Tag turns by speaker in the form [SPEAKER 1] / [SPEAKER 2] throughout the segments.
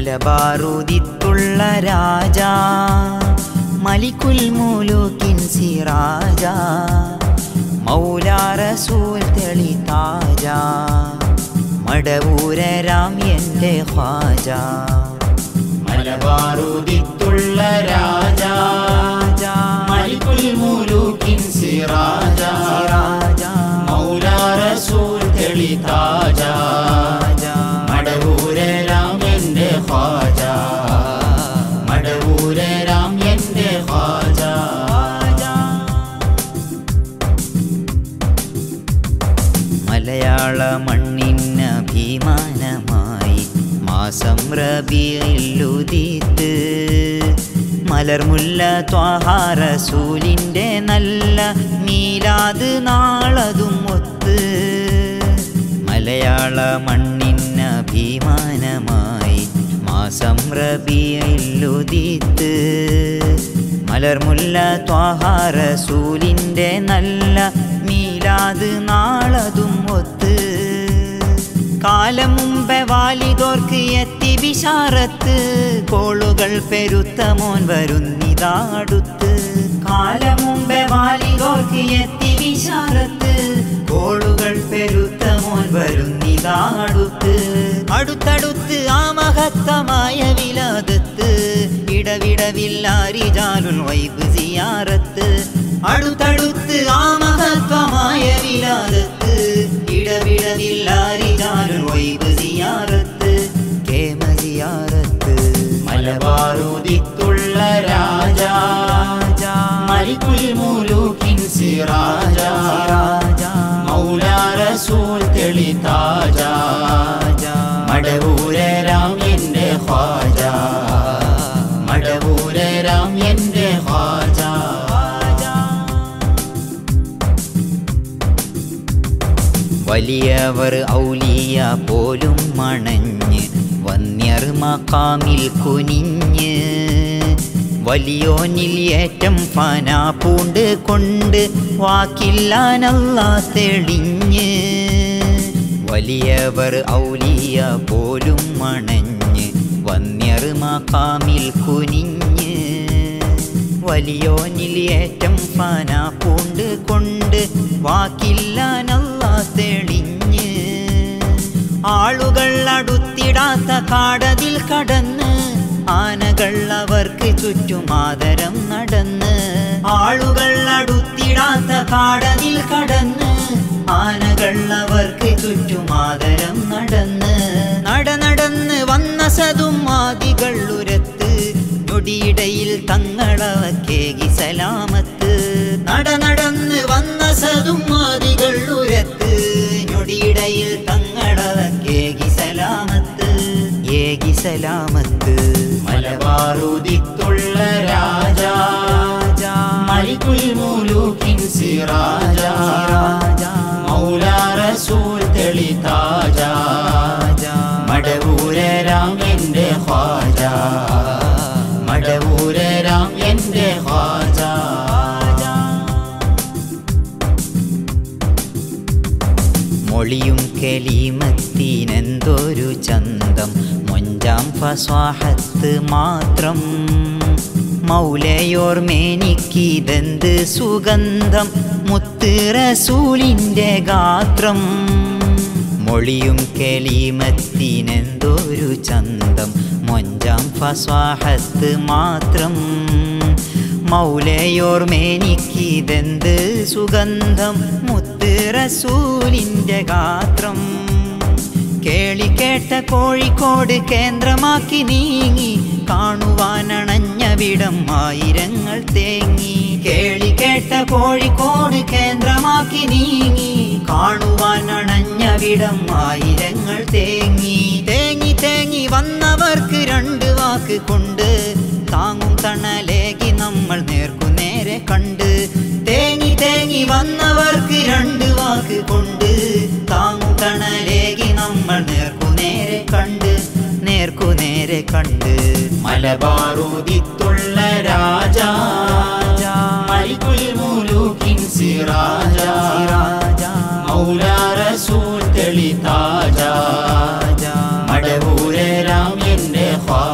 [SPEAKER 1] മലബാറുദിത്തുള്ള രാജ മലിക്കുൽ മൂലൂക്കിൻ സിറാജ മൗലാ റസൂൽ തെളി താജ മടവൂരരാം എൻ്റെ ഖ്വാജ
[SPEAKER 2] മലബാറുദിത്തുള്ള രാജ മലിക്കുൽ മൂലൂക്കിൻ സിറാജ മൗലാ റസൂൽ തെളി താജ മടവൂരെ രാം എൻ്റെ ഖ്വാജ മടവൂരെ രാം എൻ്റെ ഖ്വാജ
[SPEAKER 1] മലയാള മണ്ണിന് അഭിമാനമായി മാസം റബിയിലുദിത്ത് മലർമുല്ല ത്വാഹാറസൂലിൻ്റെ നല്ല മീലാത് നാളതും ഒത്ത് മലയാള മണ്ണിന് അഭിമാനമായി മാസം റബിയിലുദിത്ത് മലർമുല്ല ത്വാഹാറസൂലിൻ്റെ നല്ല മീലാത് നാളതും ഒത്ത് കാലം മുമ്പേ വാലിതോർക്ക് എത്തി വിശാറത്ത് കോളുകൾ പെരുത്ത മോൻ വരുന്നിതാടുത്ത് കാലം മുമ്പേ വാലിതോർക്ക് എത്തി വിശാറത്ത് കോളുകൾ പെരുത്ത മോൻ വരുന്നിതാടുത്ത് അടുത്തടുത്ത് ആ മഹത്തമായ വിലാദത്ത് ഇടവിടവില്ലാരിജാലുൽ വൈബ് സിയാറത്ത് അടുത്തടുത്ത് ആ മഹത്വമായ വിലാദത്ത് ഇടവിടവില്ലാരിജാലുൽ വൈബ് സിയാറത്ത് കേമ സിയാറത്ത്
[SPEAKER 2] മലബാറുദിത്തുള്ള രാജ മലിക്കുൽ മൂലൂക്കിൻ സിറാജ മൗലാ റസൂൽ തെളി താജ മടവൂരെ രാം എൻ്റെ ഖ്വാജ മടവൂരെ രാം എൻ്റെ ഖ്വാജ
[SPEAKER 1] വലിയവർ ഔലിയ പോലും മണഞ്ഞ് വന്യർ മക്കാമിൽ കുനിഞ്ഞ് വലിയോനിൽ ഏറ്റം ഫന പൂണ്ട് കൊണ്ട് വാക്കില്ലാനല്ല തെളിഞ്ഞ് വലിയവർ ഔലിയ പോലും മണഞ്ഞ് വന്യർ മക്കാമിൽ കുനിഞ്ഞ് വലിയോനിൽ ഏറ്റം ഫന പൂണ്ട് കൊണ്ട് വാക്കില്ലാനല്ല തെളിഞ്ഞ് ആളുകൾ അടുത്തിടാത്ത കാടതിൽ കടന്ന് ആനകൾ അവർക്ക് ചുറ്റും ആദരം നടന്ന് ആളുകൾ അടുത്തിടാത്ത കാടതിൽ കടന്ന് ആനകൾ അവർക്ക് ചുറ്റും ആദരം നടന്ന് നട നടന്ന് വന്ന സതും ആദികൾ ഉരത്ത് ഞൊടിയിടയിൽ തങ്ങളവക്കേകി സലാമത്ത് നട നടന്ന് വന്ന സതും ആദികൾ ഉരത്ത് ഞൊടിയിടയിൽ തങ്ങളവക്കേകി സലാമത്ത് ഏകി സലാമത്ത്
[SPEAKER 2] മലബാറുദിത്തുള്ള രാജ മലിക്കുൽ മൂലൂക്കിൻ സിറാജ മൗലാ റസൂൽ തെളി താജ മടവൂരെ രാം എൻ്റെ ഖ്വാജ മടവൂരെ രാം എൻ്റെ ഖ്വാജ
[SPEAKER 1] മൊഴിയും കലീമത്തിനെന്തൊരു ചന്തം മൊഞ്ചാം ഫസ്വാഹത്ത് മാത്രം മൗലയോർമേനിക്കിതെന്ത് സുഗന്ധം മുത്ത് റസൂലിൻ്റെ ഗാത്രം മൊഴിയും കലീമത്തിനെന്തൊരു ചന്തം മൊഞ്ചാം ഫസ്വാഹത്ത് മാത്രം മൗലയോർമേനിക്കിതെന്ത് സുഗന്ധം മുത്ത് റസൂലിൻ്റെ ഗാത്രം കേളിക്കേട്ട കോഴിക്കോട് കേന്ദ്രമാക്കി നീങ്ങി കാണുവാനണഞ്ഞ വിടം ആയിരങ്ങൾ തേങ്ങി കേളിക്കേട്ട കോഴിക്കോട് കേന്ദ്രമാക്കി നീങ്ങി കാണുവാനണഞ്ഞ വിടം ആയിരങ്ങൾ തേങ്ങി തേങ്ങി തേങ്ങി വന്നവർക്ക് രണ്ട് വാക്ക് കൊണ്ട് താങ്ങും തണലേകി നമ്മൾ നേർക്കു നേരെ കണ്ട് തേങ്ങി തേങ്ങി വന്നവർക്ക് രണ്ട് വാക്ക് കൊണ്ട് താങ്ങും തണലേകി നമ്മൾ നേർക്കു നേരെ കണ്ട് നേർക്കു നേരെ കണ്ട്
[SPEAKER 2] മലബാറുദിത്തുള്ള രാജ മലിക്കുൽ മൂലൂക്കിൻ സിറാജ മൗലാ റസൂൽ തെളി താജ മടവൂരെ രാം എൻ്റെ ഖ്വാജ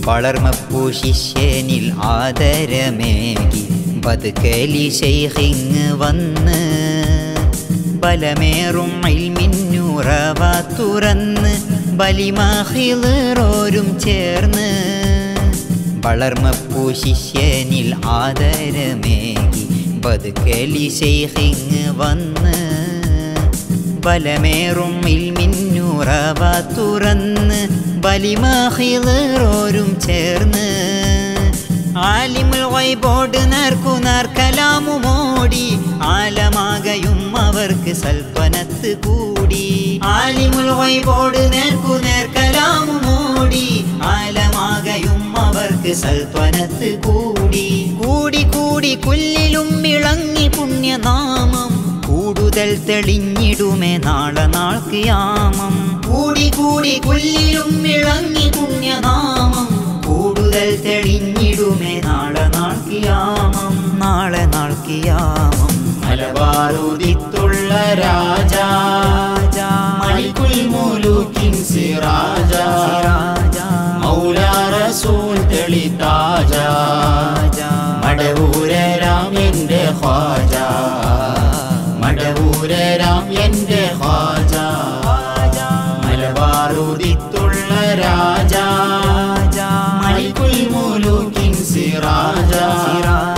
[SPEAKER 1] വളർമപ്പൂ ശിഷ്യനിൽ ആദരമേകി ബതുക്കലി ശൈഹിങ് വന്ന് ബലമേറും ഇൽമിന്നുറവ തുറന്ന് ബലിമാഹിളോരും ചേർന്ന് വളർമപ്പൂ ശിഷ്യനിൽ ആദരമേകി ബതുക്കലി ശൈഹിങ് വന്ന് ബലമേറും ഇൽമിന്നുറവ തുറന്ന് ബലിമാഹിളോരും ചേർന്ന് ആലിമുൽ വൈബോട് നേർക്കു നേർക്കലാമുമോടി ആലമാകയും അവർക്ക് സൽപ്പനത്ത് കൂടി ആലിമുൽ വൈബോട് നേർക്കു നേർക്കലാമുമോടി ആലമാകയും അവർക്ക് സൽപ്പനത്ത് കൂടി കൂടി കൂടി കുല്ലിലും ഇളങ്ങി പുണ്യനാമം കൂടുതൽ തെളിഞ്ഞിടുമേ നാളെ നാൾക്ക് യാമം കൂടി കൂടി കുല്ലിലും ഇളങ്ങി പുണ്യനാമം കൂടുതൽ തെളിഞ്ഞിടുമേ നാളെ നാൾക്ക് യാമം നാളെ നാൾക്ക് യാമം
[SPEAKER 2] മലബാറുദിത്തുള്ള രാജാ മലിക്കുൽ മുലൂക്കിൻ സിറാജ മൗലാ റസൂൽ തെളിതാജ മടവൂരാം എൻ്റെ ഖാജ മടവൂരാം എൻ്റെ ഖാജ മലബാറുദിത്തുള്ള രാജാ മലിക്കുൽ മുലൂക്കിൻ സിറാജ